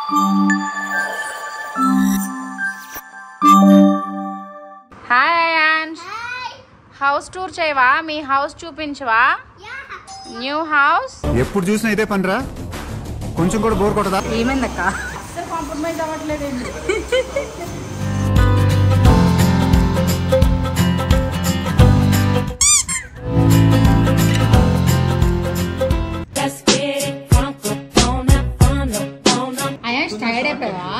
Hi ions house tour చేయవా మీ house చూపించవా న్యూ హౌస్ ఎప్పుడు చూసినా ఇదే పనిరా కొంచెం కూడా బోర్ కొట్టదా ఏమైందక్క కాంప్రమైజ్ అవ్వట్లేదండి అయాన్స్ టైర్డ్ అయిపోయావా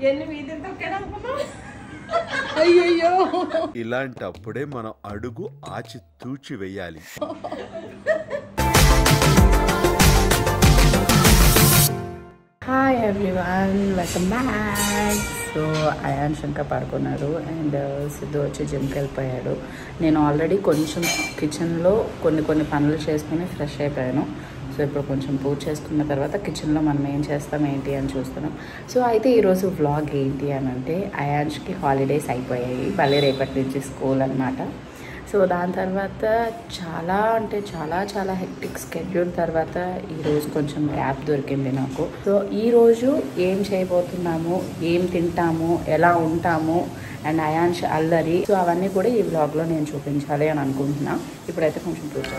అయ్యయ్యో ఇలాంటప్పుడే మనం అడుగు ఆచి తూచి వెయ్యాలి hi everyone welcome back so Ayan Shankar పడుకున్నాడు అండ్ సిద్ధు వచ్చి జిమ్కి వెళ్ళిపోయాడు నేను ఆల్రెడీ కొంచెం కిచెన్లో కొన్ని కొన్ని పనులు చేసుకుని ఫ్రెష్ అయిపోయాను సో ఇప్పుడు కొంచెం పూజ చేసుకున్న తర్వాత కిచెన్లో మనం ఏం చేస్తాం ఏంటి అని చూస్తున్నాం సో అయితే ఈరోజు వ్లాగ్ ఏంటి అని అంటే అయాన్ష్కి హాలిడేస్ అయిపోయాయి మళ్ళీ రేపటి నుంచి స్కూల్ అనమాట సో దాని తర్వాత చాలా అంటే చాలా చాలా హెక్టిక్ స్కెడ్యూల్ తర్వాత ఈరోజు కొంచెం గ్యాప్ దొరికింది నాకు సో ఈరోజు ఏం చేయబోతున్నాము ఏం తింటాము ఎలా ఉంటాము అండ్ అయాన్ష్ అల్లరి సో అవన్నీ కూడా ఈ వ్లాగ్లో నేను చూపించాలి అని అనుకుంటున్నా ఇప్పుడైతే కొంచెం పూజ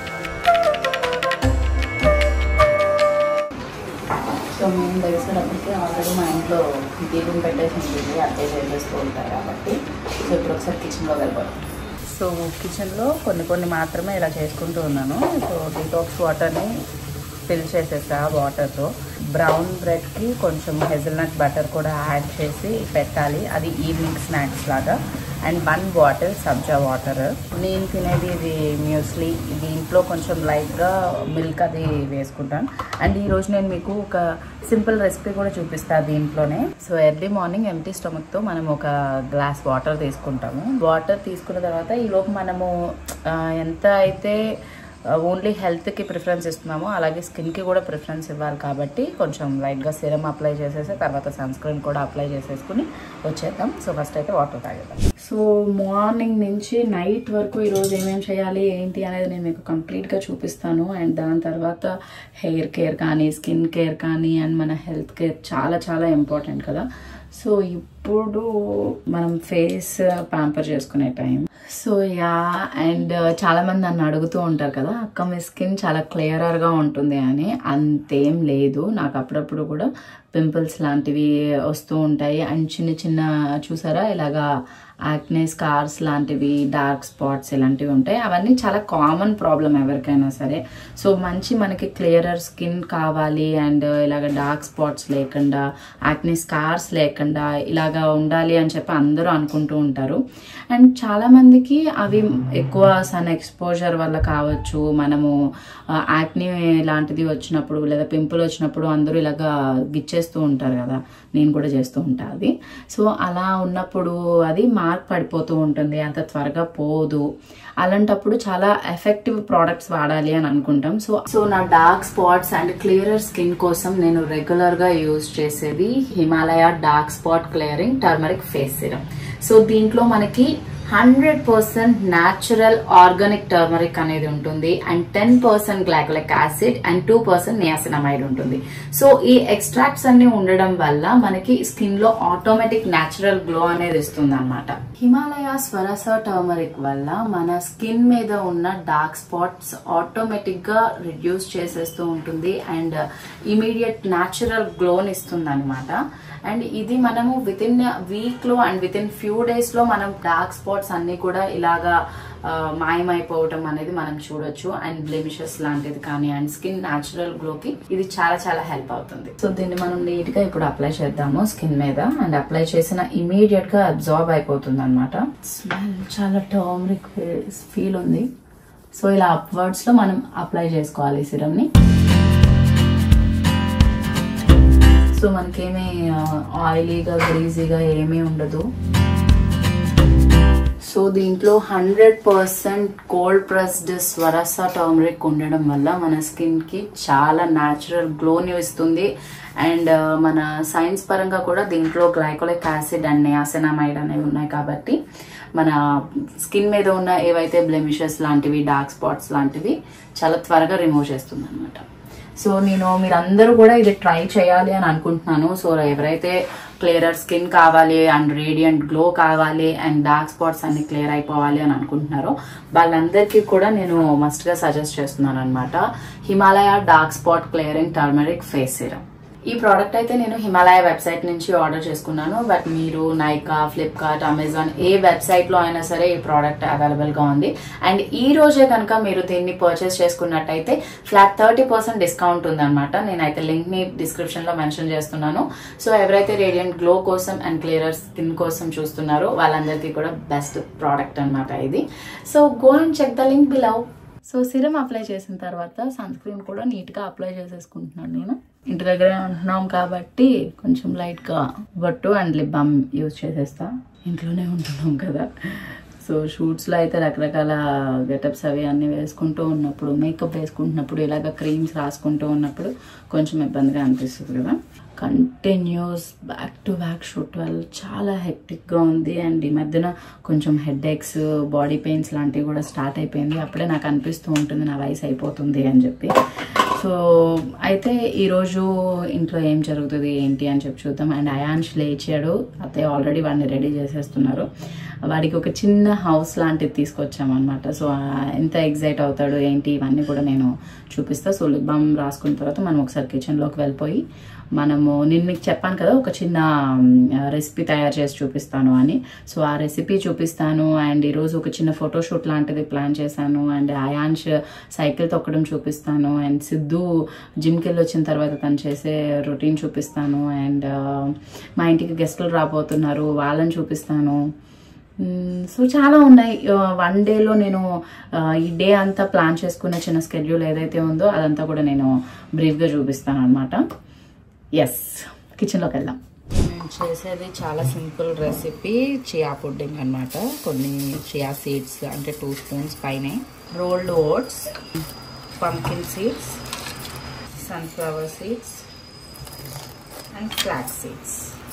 సో మేము తెలిసినప్పటికీ ఆల్రెడీ మా ఇంట్లో దీపం పెట్టేసి ఉంటుంది అత్తయ్య చేసేస్తూ ఉంటారు కాబట్టి సో ఇప్పుడు ఒకసారి కిచెన్లో వెళ్ళిపోతాం సో కిచెన్లో కొన్ని కొన్ని మాత్రమే ఇలా చేసుకుంటూ ఉన్నాను సో డీటాక్స్ వాటర్ని ఫిల్ చేసేసా వాటర్తో బ్రౌన్ బ్రెడ్కి కొంచెం హెజల్నట్ బటర్ కూడా యాడ్ చేసి పెట్టాలి అది ఈవినింగ్ స్నాక్స్ లాగా అండ్ వన్ బాటిల్ సబ్జా వాటర్ నేను తినేది ఇది మ్యూస్లీ దీంట్లో కొంచెం లైట్గా మిల్క్ అది వేసుకుంటాను అండ్ ఈరోజు నేను మీకు ఒక సింపుల్ రెసిపీ కూడా చూపిస్తాను దీంట్లోనే సో ఎర్లీ మార్నింగ్ ఎంటీ స్టమక్తో మనం ఒక గ్లాస్ వాటర్ తీసుకుంటాము వాటర్ తీసుకున్న తర్వాత ఈలోపు మనము ఆ, ఎంత అయితే ఓన్లీ హెల్త్కి ప్రిఫరెన్స్ ఇస్తున్నామో అలాగే స్కిన్కి కూడా ప్రిఫరెన్స్ ఇవ్వాలి కాబట్టి కొంచెం లైట్గా సిరమ్ అప్లై చేసేసి తర్వాత సన్ స్క్రీన్ కూడా అప్లై చేసేసుకుని వచ్చేద్దాం సో ఫస్ట్ అయితే వాటర్ తాగేద్దాం సో మార్నింగ్ నుంచి నైట్ వరకు ఈరోజు ఏమేమి చేయాలి ఏంటి అనేది నేను మీకు కంప్లీట్గా చూపిస్తాను అండ్ దాని తర్వాత హెయిర్ కేర్ కానీ స్కిన్ కేర్ కానీ అండ్ మన హెల్త్ కేర్ చాలా చాలా ఇంపార్టెంట్ కదా సో ఇప్పుడు మనం ఫేస్ ప్యాంపర్ చేసుకునే టైం సో యా అండ్ చాలా మంది నన్ను అడుగుతూ ఉంటారు కదా అక్క మీ స్కిన్ చాలా క్లియరర్గా ఉంటుంది అని అంతేం లేదు నాకు అప్పుడప్పుడు కూడా పింపుల్స్ లాంటివి వస్తూ ఉంటాయి అండ్ చిన్న చిన్న చూసారా ఇలాగా యాక్నే స్కార్స్ లాంటివి డార్క్ స్పాట్స్ ఇలాంటివి ఉంటాయి అవన్నీ చాలా కామన్ ప్రాబ్లం ఎవరికైనా సరే సో మంచి మనకి క్లియరర్ స్కిన్ కావాలి అండ్ ఇలాగ డార్క్ స్పాట్స్ లేకుండా యాక్నే స్కార్స్ లేకుండా ఇలాగా ఉండాలి అని చెప్పి అందరూ అనుకుంటూ ఉంటారు అండ్ చాలా మందికి అవి ఎక్కువ సన్ ఎక్స్పోజర్ వల్ల కావచ్చు మనము యాక్నే లాంటిది వచ్చినప్పుడు లేదా పింపుల్ వచ్చినప్పుడు అందరూ ఇలాగా గిచ్చేస్తూ ఉంటారు కదా నేను కూడా చేస్తూ ఉంటా అది సో అలా ఉన్నప్పుడు అది మార్క్ పడిపోతూ ఉంటుంది అంత త్వరగా పోదు అలాంటప్పుడు చాలా ఎఫెక్టివ్ ప్రోడక్ట్స్ వాడాలి అని అనుకుంటాం సో సో నా dark spots and clearer skin కోసం నేను రెగ్యులర్ గా యూజ్ చేసేది Himalaya dark spot clearing turmeric face serum so దీంట్లో మనకి hundred percent natural organic turmeric అనేది ఉంటుంది and ten percent glycolic acid and two percent niacinamide ఉంటుంది సో ఈ ఎక్స్ట్రాక్ట్స్ అన్ని ఉండడం వల్ల మనకి స్కిన్ లో ఆటోమేటిక్ న్యాచురల్ గ్లో అనేది ఇస్తుంది అనమాట హిమాలయ స్వరస టర్మరిక్ వల్ల మన స్కిన్ మీద ఉన్న డార్క్ స్పాట్స్ ఆటోమేటిక్ గా రిడ్యూస్ చేసేస్తూ ఉంటుంది అండ్ ఇమీడియట్ న్యాచురల్ గ్లోని ఇస్తుంది అనమాట అండ్ ఇది మనము విత్ ఇన్ వీక్ లో and within few days లో మనం డార్క్ స్పాట్స్ అన్ని కూడా ఇలాగా ఆ, మాయమైపోవటం అనేది మనం చూడొచ్చు అండ్ బ్లెమిషెస్ లాంటిది కానీ అండ్ స్కిన్ న్యాచురల్ గ్లోకి ఇది చాలా చాలా హెల్ప్ అవుతుంది సో దీన్ని మనం నీట్ గా ఇప్పుడు అప్లై చేద్దాము స్కిన్ మీద అండ్ అప్లై చేసిన ఇమీడియట్ గా అబ్జార్బ్ అయిపోతుంది అనమాట స్మెల్ చాలా టర్మరిక్ ఫీల్ ఉంది సో ఇలా అప్వర్డ్స్ లో మనం అప్లై చేసుకోవాలి ఈ సిరమ్ ని సో మనకేమీ ఆయిలీగా గ్రీజీగా ఏమీ ఉండదు సో దీంట్లో హండ్రెడ్ పర్సెంట్ కోల్డ్ ప్రెస్డ్ స్వరస టర్మరిక్ ఉండడం వల్ల మన స్కిన్ కి చాలా న్యాచురల్ గ్లోని ఇస్తుంది అండ్ మన సైన్స్ పరంగా కూడా దీంట్లో గ్లైకోలిక్ యాసిడ్ అండ్ నియాసినమైడ్ అనేవి ఉన్నాయి కాబట్టి మన స్కిన్ మీద ఉన్న ఏవైతే బ్లెమిషెస్ లాంటివి డార్క్ స్పాట్స్ లాంటివి చాలా త్వరగా రిమూవ్ చేస్తుంది అనమాట సో నేను మీరందరూ కూడా ఇది ట్రై చేయాలి అని అనుకుంటున్నాను సో ఎవరైతే క్లియరర్ స్కిన్ కావాలి అండ్ రేడియంట్ గ్లో కావాలి అండ్ డార్క్ స్పాట్స్ అన్ని క్లియర్ అయిపోవాలి అని అనుకుంటున్నారో వాళ్ళందరికీ కూడా నేను మస్ట్ గా సజెస్ట్ చేస్తున్నాను అనమాట Himalaya dark spot clearing turmeric face serum ఈ ప్రోడక్ట్ అయితే నేను హిమాలయ వెబ్సైట్ నుంచి ఆర్డర్ చేసుకున్నాను బట్ మీరు నైకా ఫ్లిప్కార్ట్ అమెజాన్ ఏ వెబ్సైట్ లో అయినా సరే ఈ ప్రోడక్ట్ అవైలబుల్ గా ఉంది అండ్ ఈ రోజే కనుక మీరు దీన్ని పర్చేస్ చేసుకున్నట్టయితే ఫ్లాట్ థర్టీ పర్సెంట్ డిస్కౌంట్ ఉందన్నమాట నేనైతే లింక్ ని డిస్క్రిప్షన్ లో మెన్షన్ చేస్తున్నాను సో ఎవరైతే రేడియంట్ గ్లో కోసం అండ్ క్లియరర్ స్కిన్ కోసం చూస్తున్నారో వాళ్ళందరికీ కూడా బెస్ట్ ప్రోడక్ట్ అన్నమాట ఇది so go and check the link below so serum apply చేసిన తర్వాత సన్ స్క్రీన్ కూడా నీట్గా అప్లై చేసేసుకుంటున్నాను నేను ఇంటి దగ్గరే ఉంటున్నాం కాబట్టి కొంచెం లైట్గా బొట్టు అండ్ లిప్ బామ్ యూజ్ చేసేస్తా ఇంట్లోనే ఉంటున్నాం కదా సో షూట్స్లో అయితే రకరకాల గెటప్స్ అవి అన్నీ వేసుకుంటూ ఉన్నప్పుడు మేకప్ వేసుకుంటున్నప్పుడు ఇలాగ క్రీమ్స్ రాసుకుంటూ ఉన్నప్పుడు కొంచెం ఇబ్బందిగా అనిపిస్తుంది కదా continuous back to back shoot వల్ల చాలా హెక్టిక్గా ఉంది అండ్ ఈ మధ్యన కొంచెం హెడ్ ఎక్స్ బాడీ పెయిన్స్ లాంటివి కూడా స్టార్ట్ అయిపోయింది అప్పుడే నాకు అనిపిస్తూ ఉంటుంది నా వయసు అయిపోతుంది అని చెప్పి సో అయితే ఈరోజు ఇంట్లో ఏం జరుగుతుంది ఏంటి అని చెప్పి చూద్దాం అండ్ అయాన్ష్ లేచాడు అత్తయ్య ఆల్రెడీ వాడిని రెడీ చేసేస్తున్నారు వాడికి ఒక చిన్న హౌస్ లాంటిది తీసుకొచ్చామన్నమాట సో ఆ ఎంత ఎగ్జైట్ అవుతాడు ఏంటి ఇవన్నీ కూడా నేను చూపిస్తా సో లిప్ బామ్ రాసుకున్న తర్వాత మనం ఒకసారి కిచెన్లోకి వెళ్ళిపోయి మనము నేను మీకు చెప్పాను కదా ఒక చిన్న రెసిపీ తయారు చేసి చూపిస్తాను అని సో ఆ రెసిపీ చూపిస్తాను అండ్ ఈరోజు ఒక చిన్న ఫోటోషూట్ లాంటిది ప్లాన్ చేశాను అండ్ అయాన్ష్ సైకిల్ తొక్కడం చూపిస్తాను అండ్ సిద్ధు జిమ్కి వెళ్ళి వచ్చిన తర్వాత తను చేసే రొటీన్ చూపిస్తాను అండ్ మా ఇంటికి గెస్టులు రాబోతున్నారు వాళ్ళని చూపిస్తాను మ్మ్, సో చాలా ఉన్నాయి వన్ డేలో నేను ఆ, ఈ డే అంతా ప్లాన్ చేసుకునే చిన్న స్కెడ్యూల్ ఏదైతే ఉందో అదంతా కూడా నేను బ్రీఫ్గా చూపిస్తాను అనమాట ఎస్ కిచెన్లోకి వెళ్దాం నేను చేసేది చాలా సింపుల్ రెసిపీ చియా పుడ్డింగ్ అనమాట కొన్ని చియా సీడ్స్ అంటే టూ స్పూన్స్ పైన rolled oats pumpkin seeds sunflower seeds and flax seeds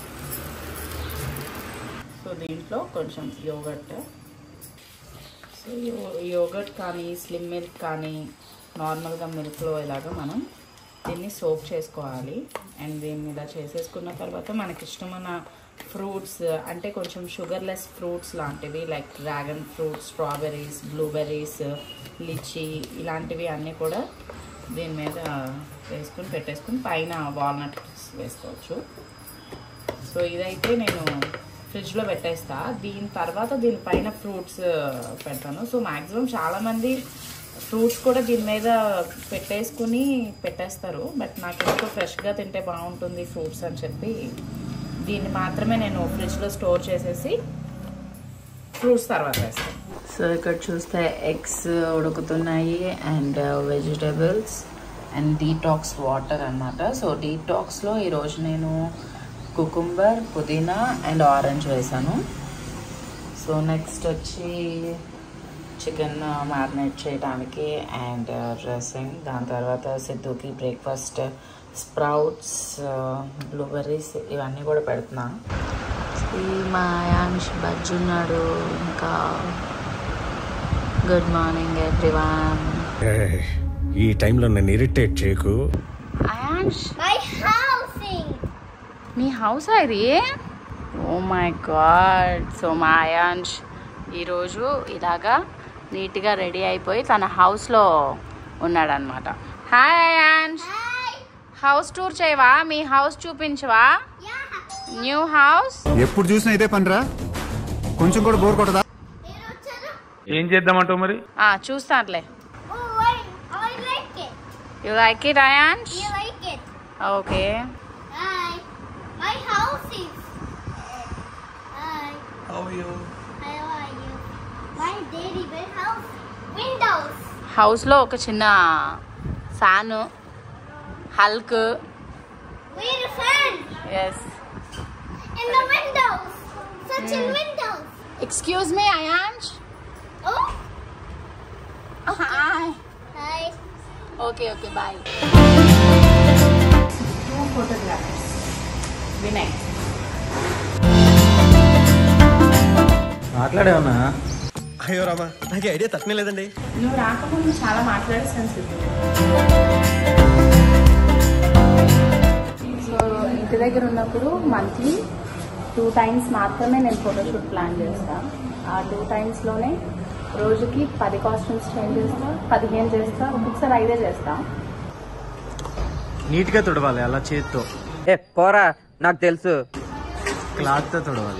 so దీంట్లో కొంచెం యోగట్ సో యోగట్ కానీ స్లిమ్ మిల్క్ కానీ నార్మల్గా మిల్క్లో ఇలాగా మనం దీన్ని సోప్ చేసుకోవాలి అండ్ దీన్ని ఇలా చేసేసుకున్న తర్వాత మనకి ఇష్టమైన ఫ్రూట్స్ అంటే కొంచెం షుగర్లెస్ ఫ్రూట్స్ లాంటివి like dragon fruits strawberries blueberries lychee ఇలాంటివి అన్నీ కూడా దీని మీద వేసుకుని పెట్టేసుకుని పైన వాల్నట్స్ వేసుకోవచ్చు సో ఇదైతే నేను ఫ్రిడ్జ్లో పెట్టేస్తా దీని తర్వాత దీనిపైన ఫ్రూట్స్ పెడతాను సో మ్యాక్సిమం చాలామంది ఫ్రూట్స్ కూడా దీని మీద పెట్టేసుకుని పెట్టేస్తారు బట్ నాకు ఎందుకో ఫ్రెష్గా తింటే బాగుంటుంది ఫ్రూట్స్ అని చెప్పి దీన్ని మాత్రమే నేను ఫ్రిడ్జ్లో స్టోర్ చేసేసి ఫ్రూట్స్ తర్వాత వేస్తాను సో ఇక్కడ చూస్తే ఎగ్స్ ఉడుకుతున్నాయి and vegetables and detox water అన్నమాట సో డీటాక్స్లో ఈరోజు నేను కుకుంబర్ పుదీనా అండ్ ఆరెంజ్ వేసాను సో నెక్స్ట్ వచ్చి చికెన్ మ్యారినేట్ చేయడానికి అండ్ డ్రెస్సింగ్ దాని తర్వాత సిద్ధుకి బ్రేక్ఫాస్ట్ స్ప్రౌట్స్ బ్లూబెర్రీస్ ఇవన్నీ కూడా పెడుతున్నా ఈ మా యాంష్ బజ్జున్నాడు ఇంకా గుడ్ మార్నింగ్ ఎవ్రీవన్ ఏయ్, ఈ టైంలో నన్ను ఇరిటేట్ చేయకు అయాన్ష్ My housing. మీ హౌస్ ఇది ఓ మై గాడ్ సో మా అయాన్ష్ ఈరోజు ఇలాగా నీట్గా రెడీ అయిపోయి తన హౌస్లో ఉన్నాడనమాట hi Ayansh Hi. House tour చేయవా మీ హౌస్ చూపించవా Yeah. న్యూ హౌస్ ఎప్పుడు చూసినా ఇదే పనిరా కొంచెం కూడా బోర్ కొట్టదా నేను వచ్చాను. ఏం చేద్దామంటావు మరి ఆ, చూస్తానులే Oh, I, I like it. You like it Ayansh You like it. Okay Hi. My house is. Hi. How are you? How are you? My daddy, my house. Windows. హౌస్లో ఒక చిన్న fan Hulk We're a fan. Yes In the windows. Such a windows. Excuse me Ayansh Oh. Hi Hi. Okay okay bye photographers Vinay మాట్లాడేవన్నా అయ్యో రామా నాకు idea తక్కువ లేదండి నువ్వు రాకముందు చాలా మాట్లాడేసాను సిద్ధు ఇంటి దగ్గర ఉన్నప్పుడు మంత్లీ టూ టైమ్స్ మాత్రమే నేను ఫోటోషూట్ ప్లాన్ చేస్తాను ఆ టూ టైమ్స్లోనే రోజుకి పది కాస్ట్యూమ్స్ చేంజ్ చేస్తా పదిహేను చేస్తా ఒక్కొక్కసారి ఐదే చేస్తా నీట్గా తుడవాలి అలా చేత్తో ఏ పోరా నాకు తెలుసు క్లాత్తో తుడవాలి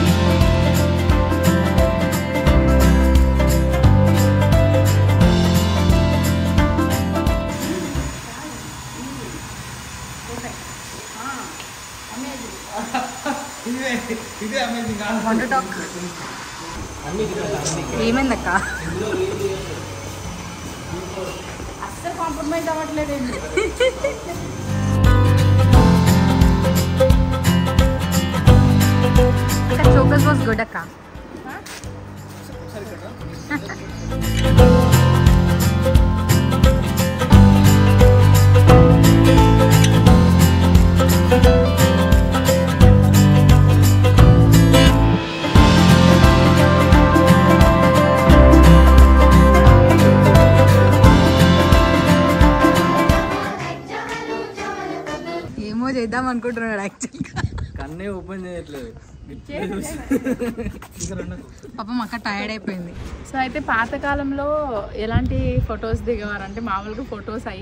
ఏమైందక్క అస్సలు కాంప్రమైజ్ అవ్వట్లేదండి చోకస్ వాస్ గుడ్ అక్క ఏమో చేద్దాం అనుకుంటున్నాడు యాక్చువల్గా కన్నే ఓపెన్ చేయట్లేదు పాపం అక్క టైర్డ్ అయిపోయింది సో అయితే పాతకాలంలో ఎలాంటి ఫొటోస్ దిగేవారంటే మామూలుగా ఫొటోస్ అయ్యి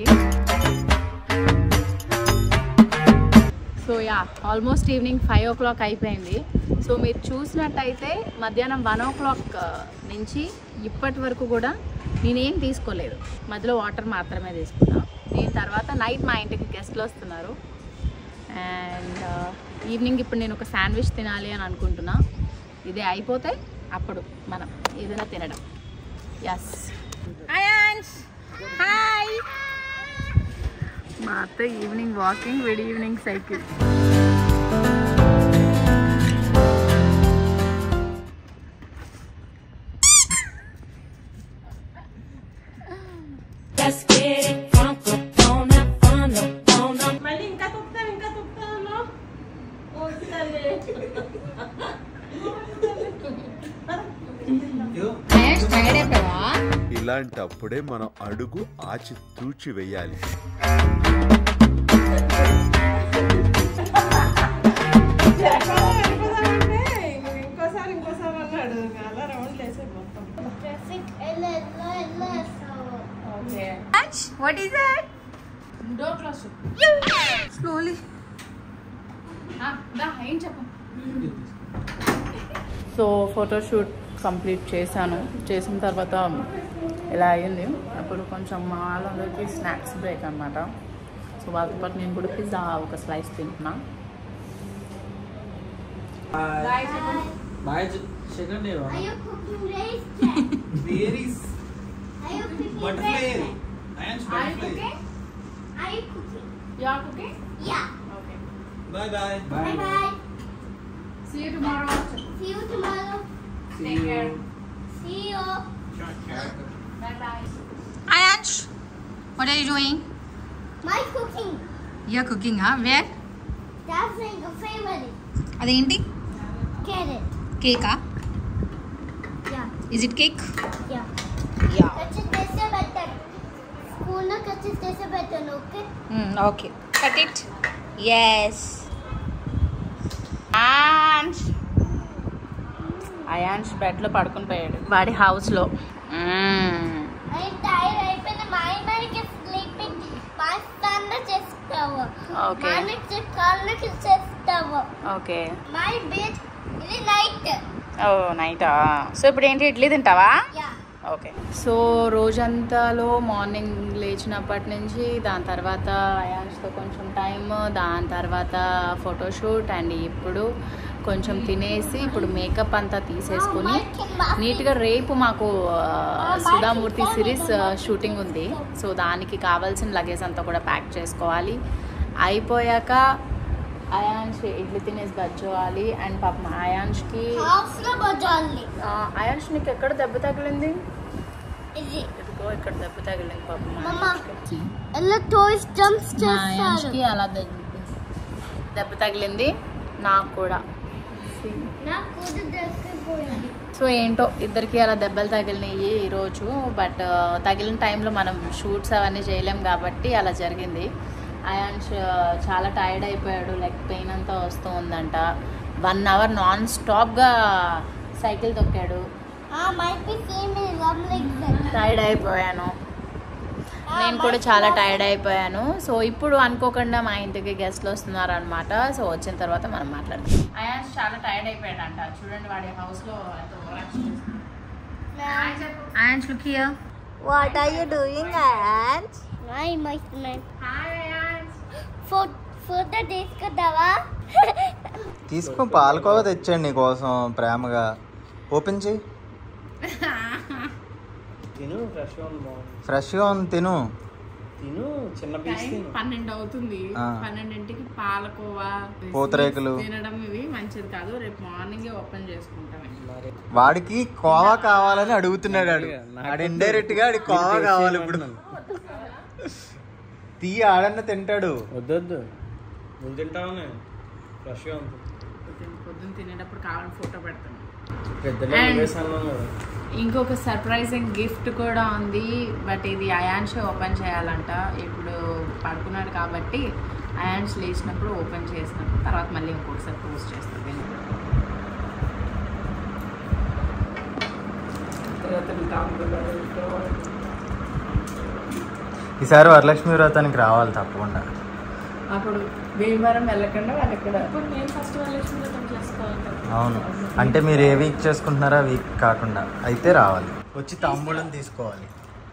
so yeah almost evening five o'clock అయిపోయింది సో మీరు చూసినట్టయితే మధ్యాహ్నం వన్ ఓ క్లాక్ నుంచి ఇప్పటి వరకు కూడా నేనేం తీసుకోలేదు మధ్యలో వాటర్ మాత్రమే తీసుకున్నా దీని తర్వాత నైట్ మా ఇంటికి గెస్ట్లు వస్తున్నారు అండ్ ఈవినింగ్ ఇప్పుడు నేను ఒక శాండ్విచ్ తినాలి అని అనుకుంటున్నా ఇది అయిపోతే అప్పుడు మనం ఏదైనా తినడం ఎస్ హాయ్ మా అత్త ఈవినింగ్ వాకింగ్ విడి ఈవినింగ్ సైకిల్ టైర్డ్ అయిపోయావా ఇలాంటప్పుడే మనం అడుగు ఆచి తూచి వెయ్యాలి Traffic ella ella ella so. What is that door close slowly ఏం చెప్పు సో ఫోటోషూట్ కంప్లీట్ చేశాను చేసిన తర్వాత ఇలా అయ్యింది అప్పుడు కొంచెం మా వాళ్ళందరికీ స్నాక్స్ బ్రేక్ అనమాట సో వాళ్ళతో పాటు నేను కూడా పిజ్జా ఒక స్లైస్ తింటున్నా bye second Are you cooking rice? Are you cooking Butterfly. rice? Are you cooking? Are you cooking? You are cooking? Yeah. Okay. Bye bye Bye bye. See you tomorrow. See you tomorrow. Take care. See you. Bye bye. Hi Ansh what are you doing My cooking. You are cooking where That's like a favorite. అదేంటి Carrot. కేకా Yeah. Is it cake Yeah. Yeah Catch it this better. School no catch it this better, okay? Okay cut it yes Ayansh Ayansh బెడ్లో పడుకుని పోయాడు వాడి హౌస్లో I'm tired. అయిపోయింది మా ఆయనకి స్లీపింగ్ మా stand చేస్తావు Okay. మనకి కాళ్ళకి చేస్తావు ఓకే మై బెడ్ ఇది నైట్ ఓ నైటా సో ఇప్పుడు ఏంటి ఇడ్లీ తింటావా యా ఓకే సో రోజంతాలో మార్నింగ్ లేచినప్పటి నుంచి దాని తర్వాత అయాన్స్తో కొంచెం టైం దాని తర్వాత ఫోటోషూట్ అండ్ ఇప్పుడు కొంచెం తినేసి ఇప్పుడు మేకప్ అంతా తీసేసుకుని నీట్గా రేపు మాకు ఆ, సుధామూర్తి సిరీస్ ఆ, షూటింగ్ ఉంది సో దానికి కావాల్సిన లగేజ్ అంతా కూడా ప్యాక్ చేసుకోవాలి అయిపోయాక అయాన్ష్ ఇడ్లీ తినేసి బజ్జోవాలి అండ్ పాపం అయాన్ష్కి హౌస్ లో బజాలి ఆ, అయాన్ష్ నీకు ఎక్కడ దెబ్బ తగిలింది ఇది ఇదిగో ఇక్కడ దెబ్బ తగిలింది పాపం మా మమ్మ అయాన్ష్కి. ఎలా టాయ్స్ జంప్స్ మా చేస్తారు అయాన్ష్కి అలా దెబ్బ దెబ్బ తగిలింది నాకు కూడా నాకు కూడా దక్కిపోయింది సో ఏంటో ఇద్దరికి అలా దెబ్బలు తగిలినాయి ఈరోజు బట్ తగిలిన టైంలో మనం షూట్స్ అవన్నీ చేయలేం కాబట్టి అలా జరిగింది అయాన్ష్ చాలా టైర్డ్ అయిపోయాడు లెగ్ పెయిన్ అంతా వస్తూ ఉందంట వన్ అవర్ నాన్ స్టాప్గా సైకిల్ తొక్కాడు Ah, might be same as I'm like that. Tired అయిపోయాను నేను కూడా చాలా టైర్డ్ అయిపోయాను సో ఇప్పుడు అనుకోకుండా మా ఇంటికి గెస్ట్లు వస్తున్నారు అనమాట సో వచ్చిన తర్వాత మనం మాట్లాడదాం అయాన్స్ చాలా టైర్డ్ అయిపోయాడంట చూడండి వాడి హౌస్లో ఎంత overaction Ayans look here What are you doing, Aunt? Hi, my man. Hi Ayans For for the days kadawa. తీసుకో పాలకోవ తెచ్చాడు నీ కోసం ప్రేమగా ఓపెన్ చేయి తిను ఫ్రెష్గా ఉంది బాగుంది ఫ్రెష్గా ఉంది తిను తిను చిన్న పీస్ టైం తిను పన్నెండు అవుతుంది ఆ. పన్నెండింటికి పాలకోవా పూతరేకులు. తినడం ఇవి మంచిది కాదు రేపు మార్నింగ్ ఓపెన్ చేసుకుంటాం మరి వాడికి కోవా కావాలని అడుగుతున్నాడు ఆడు నాకు ఆడు ఇండైరెక్ట్ గా ఆడికి కోవా నీకు కావాలి ఇప్పుడు చేయాలనుకున్నాను. తీ ఆడన్న తింటాడు వద్దొద్దు నువ్వు తింటావనే ఫ్రెష్గా ఉంది పొద్దున్న పొద్దున్న తినేటప్పుడు కావాలని ఫోటో పెడతాను పెద్దలో And- నువ్వేసాను కదా ఇంకొక సర్ప్రైజింగ్ గిఫ్ట్ కూడా ఉంది బట్ ఇది అయాన్ష్ ఓపెన్ చేయాలంట ఇప్పుడు పడుకున్నాడు కాబట్టి అయాన్ష్ లేచినప్పుడు ఓపెన్ చేసినప్పుడు తర్వాత మళ్ళీ ఇంకొకసారి పోస్ట్ చేస్తాను దీన్ని. తర్వాత ఇంకా ఈసారి వరలక్ష్మి వ్రతానికి రావాలి తప్పకుండా అప్పుడు భీమవరం వెళ్ళకుండా వాళ్ళు ఇక్కడ ఇప్పుడు నేను ఫస్ట్ వాళ్ళు చేసుకోవాలి కదా. అవును అంటే మీరు ఏ వీక్ చేసుకుంటున్నారో ఆ వీక్ కాకుండా అయితే రావాలి వచ్చి తాంబూలం తీసుకోవాలి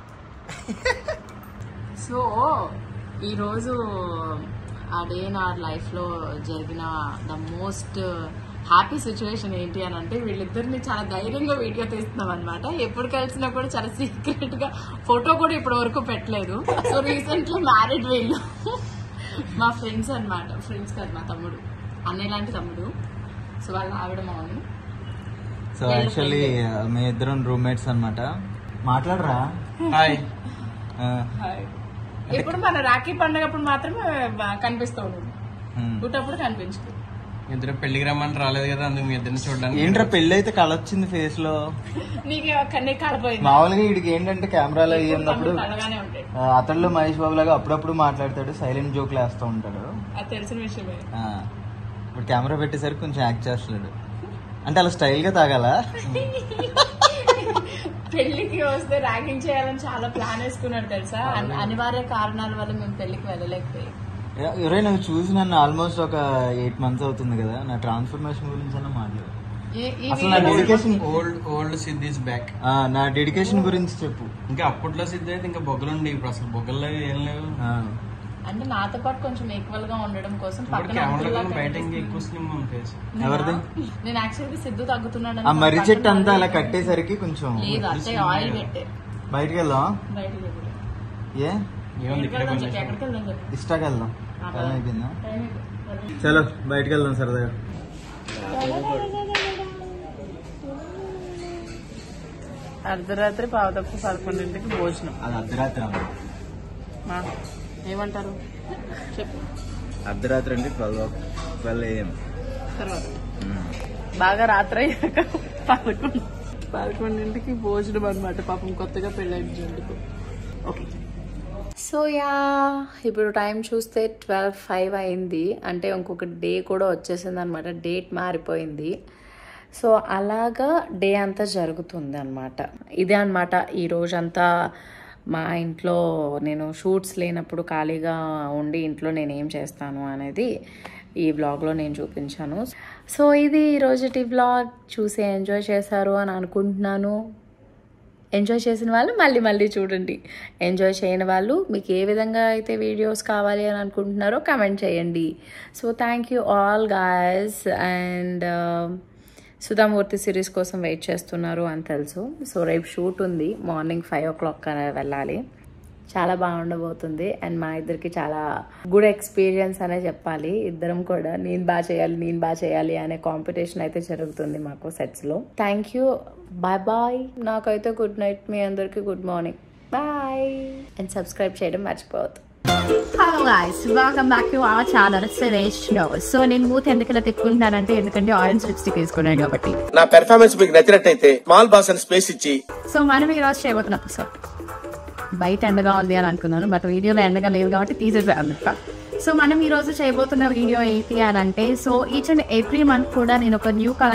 సో ఈరోజు ఆ డే నా లైఫ్లో జరిగిన ద మోస్ట్ హ్యాపీ సిచ్యువేషన్ ఏంటి అని అంటే వీళ్ళిద్దరిని చాలా ధైర్యంగా వీడియో తీస్తున్నాం అనమాట ఎప్పుడు కలిసినా కూడా చాలా సీక్రెట్ గా ఫోటో కూడా ఇప్పటి వరకు పెట్టలేదు సో రీసెంట్లీ మ్యారీడ్ వీళ్ళు మా ఫ్రెండ్స్ అన్నమాట ఫ్రెండ్స్ కాదు మా తమ్ముడు అన్నయ్య లాంటి తమ్ముడు సో వాళ్ళ ఆవిడ మౌని సో యాక్చువల్లీ మీ ఇద్దరం రూమ్మేట్స్ అన్నమాట మాట్లాడరా హాయ్ ఆ, ఎప్పుడు మన రాఖీ పండగప్పుడు మాత్రమే కనిపిస్తావు నువ్వు ఉమ్. పుట్టప్పుడు కనిపించదు ఇద్దరు పెళ్లికి రమ్మని రాలేదు కదా అందుకు మీ ఇద్దరిని చూడడానికి ఏంట్రా పెళ్ళి అయితే కళ వచ్చింది ఫేస్ లో నీకు కన్నీ కాలిపోయింది మామూలుగా వీడికి ఏంటంటే కెమెరాలో అయ్యి ఉన్నప్పుడు తమ్ముడు నల్లగానే ఉంటాడు ఆ, అతడిలో మహేష్ బాబు లాగా అప్పుడప్పుడు మాట్లాడతాడు సైలెంట్ జోక్లు వేస్తూ ఉంటాడు అది తెలిసిన విషయమే ఆ, ఇప్పుడు కెమెరా పెట్టేసరికి కొంచెం యాక్ట్ చేస్తున్నాడు అంటే అలా స్టైల్ గా తాగాల పెళ్లికి వస్తే ర్యాగింగ్ చేయాలని చాలా ప్లాన్ వేసుకున్నాడు తెలుసా అన్- అనివార్య కారణాల వల్ల మేము పెళ్లికి వెళ్ళలేకపోయాం ఎవరై నువ్వు చూసి నన్ను ఆల్మోస్ట్ ఒక ఎయిట్ మంత్స్ అవుతుంది కదా నా ట్రాన్స్ఫర్మేషన్ గురించి అన్న మాట్లాడు ఈ- ఈ అసలు నా video- dedication old old Siddhi is back నా డెడికేషన్ గురించి చెప్పు ఇంకా అప్పట్లో సిద్ధి అయితే ఇంకా బొగ్గలు ఉండే ఇప్పుడు అసలు బొగ్గలు లేవు ఏం లేవు ఆ, అంటే నాతో పాటు కొంచెం ఈక్వల్ గా ఉండడం కోసం ఇప్పుడు పక్కన కెమెరా అంకుల్లా బయట ఇంకా కనిపిస్తుంది. ఎక్కువ స్లిమ్ ఉంది ఫేస్ ఎవరిది నేను యాక్చువల్గా సిద్ధు తగ్గుతున్నాడు ఆ మర్రి చెట్టు అంతా అలా కట్టేసరికి కొంచెం లేదు అత్తయ్య ఆయిల్ పెట్టే బయటికి వెళ్దాం బయటికి వెళ్ళి. ఏ ఏముంది ఇక్కడే వెళ్దాం కొంచెం చెప్పు, ఎక్కడికి వెళ్దాం చెప్పు ఇష్టాకి వెళ్దాం ఆ, టైం అయిపోయిందా టైం అయిపోయింది. చలో బయటికి వెళ్దాం సరదాగా అర్ధరాత్రి పావుతప్పు పదకొండింటికి భోజనం అది అర్ధరాత్రి అమ్మ మా ఏమంటారు చెప్పు అర్ధరాత్రి అంటే ట్వెల్వ్ ట్వెల్వ్ ఏఎం తర్వాత బాగా రాత్రి అయ్యాక పదకొండు పదకొండింటికి భోజనం అనమాట పాపం కొత్తగా పెళ్ళైన జంటకు ఓకే సో యా ఇప్పుడు టైం చూస్తే ట్వెల్వ్ ఫైవ్ అయింది అంటే ఇంకొక డే కూడా వచ్చేసింది అనమాట డేట్ మారిపోయింది సో అలాగా డే అంతా జరుగుతుంది అనమాట ఇదే అనమాట ఈ రోజంతా మా ఇంట్లో నేను షూట్స్ లేనప్పుడు ఖాళీగా ఉండి ఇంట్లో నేను ఏం చేస్తాను అనేది ఈ వ్లాగ్లో నేను చూపించాను సో ఇది ఈరోజుటి వ్లాగ్ చూసి ఎంజాయ్ చేశారు అని అనుకుంటున్నాను ఎంజాయ్ చేసిన వాళ్ళు మళ్ళీ మళ్ళీ చూడండి ఎంజాయ్ చేయని వాళ్ళు మీకు ఏ విధంగా అయితే వీడియోస్ కావాలి అని అనుకుంటున్నారో కమెంట్ చేయండి so thank you all guys and Sudha Murthy series కోసం వెయిట్ చేస్తున్నారు అని తెలుసు సో రేపు షూట్ ఉంది మార్నింగ్ ఫైవ్ ఓ క్లాక్ వెళ్ళాలి చాలా బాగుండబోతుంది అండ్ మా ఇద్దరికి చాలా గుడ్ ఎక్స్పీరియన్స్ అనే చెప్పాలి ఇద్దరం కూడా నేను బాగా చేయాలి నేను బాగా చేయాలి అనే కాంపిటీషన్ అయితే జరుగుతుంది మాకు సెట్స్లో థ్యాంక్ యూ బాయ్ బాయ్ నాకైతే గుడ్ నైట్ మీ అందరికీ good morning bye and subscribe చేయడం మర్చిపోవద్దు hello guys welcome back to our channel Suresh show so నేను మూత ఎందుకు ఇలా తిప్పుకుంటున్నానంటే ఎందుకంటే ఆరెంజ్ లిప్స్టిక్ వేసుకున్నాను కాబట్టి నా పెర్ఫార్మెన్స్ మీకు నచ్చినట్టయితే స్మాల్ బాస్ అని స్పేస్ ఇచ్చి సో మనం ఈరోజు చేయబోతున్న ఎపిసోడ్ బయట ఎండగా ఉంది అని అనుకున్నాను బట్ వీడియోలో ఎండగా లేదు కాబట్టి తీసేసాను సో మనం ఈ రోజు చేయబోతున్న వీడియో ఏంటి అని అంటే so each and every month కూడా నేను ఒక న్యూ